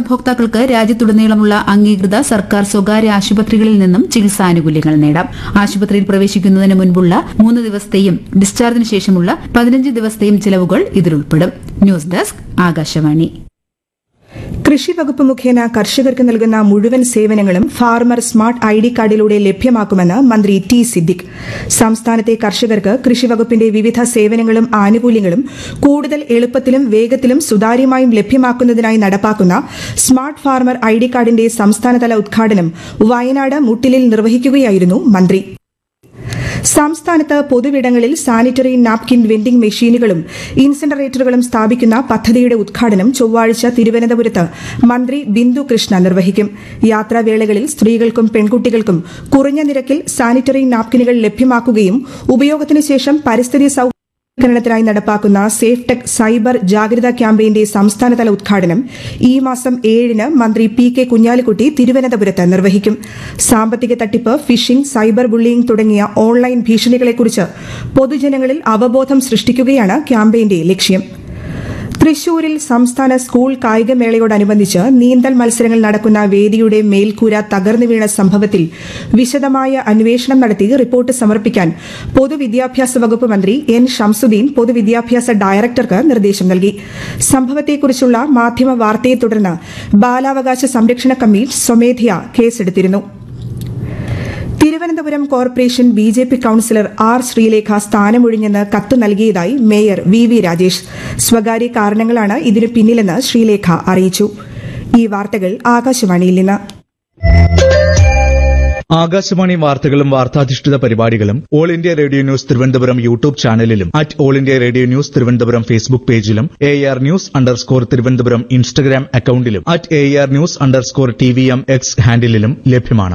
ഗുണഭോക്താക്കൾക്ക് രാജ്യത്തുടനീളമുള്ള അംഗീകൃത സർക്കാർ സ്വകാര്യ ആശുപത്രികളിൽ നിന്നും ചികിത്സാനുകൂല്യങ്ങൾ നേടാം ആശുപത്രിയിൽ പ്രവേശിക്കുന്നതിന് മുൻപുള്ള മൂന്ന് ദിവസത്തെയും ഡിസ്ചാർജിന് ശേഷമുള്ള പതിനഞ്ച് ദിവസത്തെയും ചിലവുകൾ ഇതിലുൾപ്പെടും ന്യൂസ് ഡെസ്ക് ആകാശവാണി കൃഷി വകുപ്പ് മുഖേന കർഷകർക്ക് നൽകുന്ന മുഴുവൻ സേവനങ്ങളും ഫാർമർ സ്മാർട്ട് ഐ ഡി കാർഡിലൂടെ ലഭ്യമാക്കുമെന്ന് മന്ത്രി ടി സിദ്ദിഖ് സംസ്ഥാനത്തെ കർഷകർക്ക് കൃഷി വകുപ്പിന്റെ വിവിധ സേവനങ്ങളും ആനുകൂല്യങ്ങളും കൂടുതൽ എളുപ്പത്തിലും വേഗത്തിലും സുതാര്യമായും ലഭ്യമാക്കുന്നതിനായി നടപ്പാക്കുന്ന സ്മാർട്ട് ഫാർമർ ഐ ഡി കാർഡിന്റെ സംസ്ഥാനതല ഉദ്ഘാടനം വയനാട് മുട്ടിലിൽ നിർവഹിക്കുകയായിരുന്നു മന്ത്രി സംസ്ഥാനത്ത് പൊതുവിടങ്ങളിൽ സാനിറ്ററി നാപ്കിൻ വെൻഡിംഗ് മെഷീനുകളും ഇൻസിനറേറ്ററുകളും സ്ഥാപിക്കുന്ന പദ്ധതിയുടെ ഉദ്ഘാടനം ചൊവ്വാഴ്ച തിരുവനന്തപുരത്ത് മന്ത്രി ബിന്ദു കൃഷ്ണ നിർവഹിക്കും യാത്രാവേളകളിൽ സ്ത്രീകൾക്കും പെൺകുട്ടികൾക്കും കുറഞ്ഞ നിരക്കിൽ സാനിറ്ററി നാപ്കിനുകൾ ലഭ്യമാക്കുകയും ഉപയോഗത്തിനു ശേഷം പരിസ്ഥിതി സൌകര്യത്തിനായി നടപ്പാക്കുന്ന സേഫ് ടെക് സൈബർ ജാഗ്രതാ ക്യാമ്പയിന്റെ സംസ്ഥാനതല ഉദ്ഘാടനം ഈ മാസം ഏഴിന് മന്ത്രി പി കെ കുഞ്ഞാലിക്കുട്ടി തിരുവനന്തപുരത്ത് നിർവഹിക്കും സാമ്പത്തിക തട്ടിപ്പ് ഫിഷിംഗ് സൈബർ ബുള്ളിയിംഗ് തുടങ്ങിയ ഓൺലൈൻ ഭീഷണികളെക്കുറിച്ച് പൊതുജനങ്ങളിൽ അവബോധം സൃഷ്ടിക്കുകയാണ് ക്യാമ്പയിന്റെ ലക്ഷ്യം തൃശൂരിൽ സംസ്ഥാന സ്കൂൾ കായികമേളയോടനുബന്ധിച്ച് നീന്തൽ മത്സരങ്ങൾ നടക്കുന്ന വേദിയുടെ മേൽക്കൂര തകർന്നു വീണ സംഭവത്തിൽ വിശദമായ അന്വേഷണം നടത്തി റിപ്പോർട്ട് സമർപ്പിക്കാൻ പൊതുവിദ്യാഭ്യാസ വകുപ്പ് മന്ത്രി എൻ ഷംസുദ്ദീൻ പൊതുവിദ്യാഭ്യാസ ഡയറക്ടർക്ക് നിർദ്ദേശം നൽകി സംഭവത്തെക്കുറിച്ചുള്ള മാധ്യമ വാർത്തയെ തുടർന്ന് ബാലാവകാശ സംരക്ഷണ കമ്മീഷൻ സ്വമേധയാ കേസെടുത്തിരുന്നു Thiruvananthapuram corporation B J P councillor R Sreelekha സ്ഥാനമൊഴിഞ്ഞെന്ന് കത്ത് നൽകിയതായി മേയർ വി വി രാജേഷ് സ്വകാര്യ കാരണങ്ങളാണ് ഇതിനു പിന്നിലെന്ന് ശ്രീലേഖ അറിയിച്ചു ഈ വാർത്തകൾ ആകാശവാണിയിൽ നിന്ന് ആകാശവാണി വാർത്തകളും വാർത്താധിഷ്ഠിത പരിപാടികളും All India Radio News Thiruvananthapuram YouTube ചാനലിലും at All India Radio News Thiruvananthapuram Facebook പേജിലും A R news underscore Thiruvananthapuram Instagram അക്കൌണ്ടിലും at A R news underscore T V M X ഹാൻഡിലും ലഭ്യമാണ്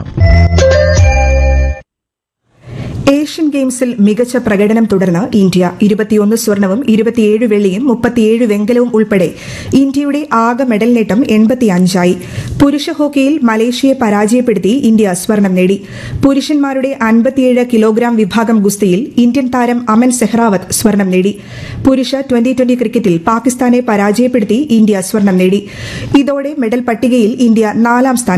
ഏഷ്യൻ ഗെയിംസിൽ മികച്ച പ്രകടനം തുടർന്ന് ഇന്ത്യ ഇരുപത്തിയൊന്ന് സ്വർണവും ഇരുപത്തിയേഴ് വെള്ളിയും മുപ്പത്തിയേഴ് വെങ്കലവും ഉൾപ്പെടെ ഇന്ത്യയുടെ ആകെ മെഡൽ നേട്ടം എൺപത്തിയഞ്ചായി പുരുഷ ഹോക്കിയിൽ മലേഷ്യയെ പരാജയപ്പെടുത്തി ഇന്ത്യ സ്വർണം നേടി പുരുഷന്മാരുടെ അൻപത്തിയേഴ് കിലോഗ്രാം വിഭാഗം ഗുസ്തിയിൽ ഇന്ത്യൻ താരം അമൻ സെഹ്റാവത്ത് സ്വർണം നേടി പുരുഷ ട്വന്റി ട്വന്റി ക്രിക്കറ്റിൽ പാകിസ്ഥാനെ പരാജയപ്പെടുത്തി ഇന്ത്യ സ്വർണം നേടി ഇതോടെ മെഡൽ പട്ടികയിൽ ഇന്ത്യ നാലാം സ്ഥാനം